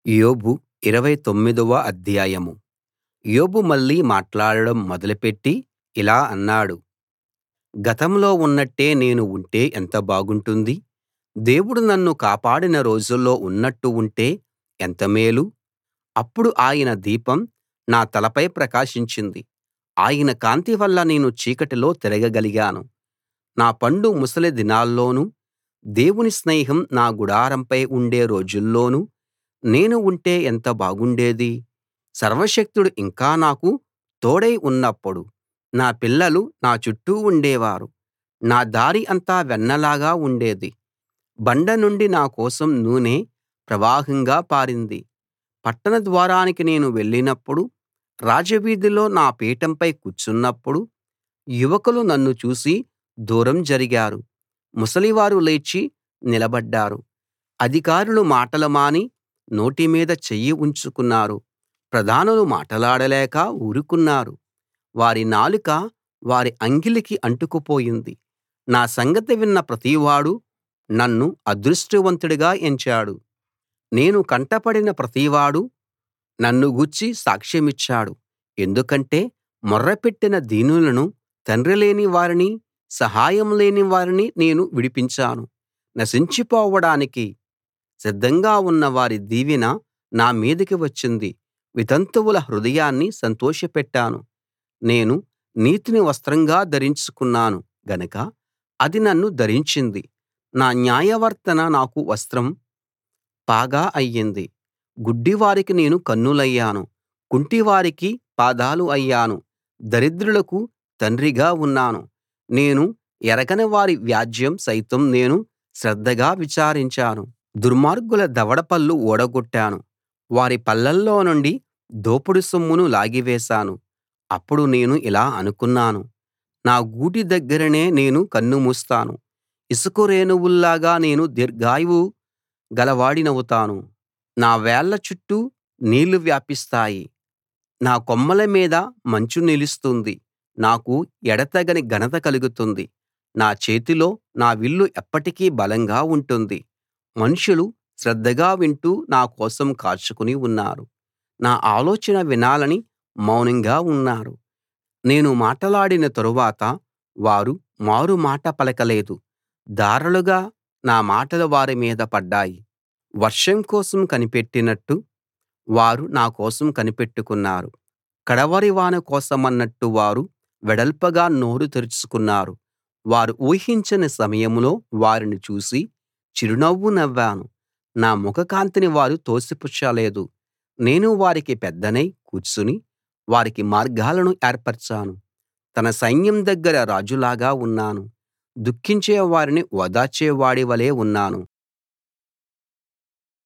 యోబు ఇరవై తొమ్మిదవ అధ్యాయం యోబు మళ్ళీ మాట్లాడడం మొదలుపెట్టి ఇలా అన్నాడు గతంలో ఉన్నట్టే నేను ఉంటే ఎంత బాగుంటుంది దేవుడు నన్ను కాపాడిన రోజుల్లో ఉన్నట్టు ఉంటే ఎంత మేలు అప్పుడు ఆయన దీపం నా తలపై ప్రకాశించింది ఆయన కాంతి వల్ల నేను చీకటిలో తిరగగలిగాను నా పండు ముసలి దినాల్లోనూ దేవుని స్నేహం నా గుడారంపై ఉండే రోజుల్లోనూ నేను ఉంటే ఎంత బాగుండేది సర్వశక్తుడు ఇంకా నాకు తోడై ఉన్నప్పుడు నా పిల్లలు నా చుట్టూ ఉండేవారు నా దారి అంతా వెన్నలాగా ఉండేది బండ నుండి నా కోసం నూనె ప్రవాహంగా పారింది పట్టణ ద్వారానికి నేను వెళ్ళినప్పుడు రాజవీధిలో నా పీఠంపై కూర్చున్నప్పుడు యువకులు నన్ను చూసి దూరం జరిగారు ముసలివారు లేచి నిలబడ్డారు అధికారులు మాటలు మాని నోటి మీద చెయ్యి ఉంచుకున్నారు ప్రధానులు మాటలాడలేక ఊరుకున్నారు వారి నాలుక వారి అంగిలికి అంటుకుపోయింది నా సంగతి విన్న ప్రతివాడూ నన్ను అదృష్టవంతుడిగా ఎంచాడు నేను కంటపడిన ప్రతివాడూ నన్ను గూర్చి సాక్ష్యమిచ్చాడు ఎందుకంటే మొర్రపెట్టిన దీనులను తండ్రిలేని వారిని సహాయం లేని వారిని నేను విడిపించాను నశించిపోవడానికి సిద్ధంగా ఉన్న వారి దీవెన నా మీదికి వచ్చింది వితంతువుల హృదయాన్ని సంతోషపెట్టాను నేను నీతిని వస్త్రంగా ధరించుకున్నాను గనక అది నన్ను ధరించింది నా న్యాయవర్తన నాకు వస్త్రం పాగా అయ్యింది గుడ్డివారికి నేను కన్నులయ్యాను కుంటివారికి పాదాలు అయ్యాను దరిద్రులకు తండ్రిగా ఉన్నాను నేను ఎరగని వారి వ్యాజ్యం సైతం నేను శ్రద్ధగా విచారించాను దుర్మార్గుల దవడపళ్ళు ఊడగొట్టాను వారి పళ్లలో నుండి దోపుడు సొమ్మును లాగివేశాను అప్పుడు నేను ఇలా అనుకున్నాను నా గూటి దగ్గరనే నేను కన్నుమూస్తాను ఇసుక రేణువుల్లాగా నేను దీర్ఘాయువు గలవాడినవుతాను నా వేళ్ల చుట్టూ నీళ్లు వ్యాపిస్తాయి నా కొమ్మల మీద మంచు నిలుస్తుంది నాకు ఎడతెగని ఘనత కలుగుతుంది నా చేతిలో నా విల్లు ఎప్పటికీ బలంగా ఉంటుంది మనుషులు శ్రద్ధగా వింటూ నా కోసం కాచుకుని ఉన్నారు నా ఆలోచన వినాలని మౌనంగా ఉన్నారు నేను మాటలాడిన తరువాత వారు మారు మాట పలకలేదు ధారలుగా నా మాటలు వారి మీద పడ్డాయి వర్షం కోసం కనిపెట్టినట్టు వారు నా కోసం కనిపెట్టుకున్నారు కడవరి వాన కోసమన్నట్టు వారు వెడల్పుగా నోరు తెరుచుకున్నారు వారు ఊహించని సమయంలో వారిని చూసి చిరునవ్వు నవ్వాను నా ముఖకాంతిని వారు తోసిపుచ్చలేదు నేను వారికి పెద్దనై కూర్చుని వారికి మార్గాలను ఏర్పరచాను తన సైన్యం దగ్గర రాజులాగా ఉన్నాను దుఃఖించే వారిని ఓదార్చే వాడి వలే ఉన్నాను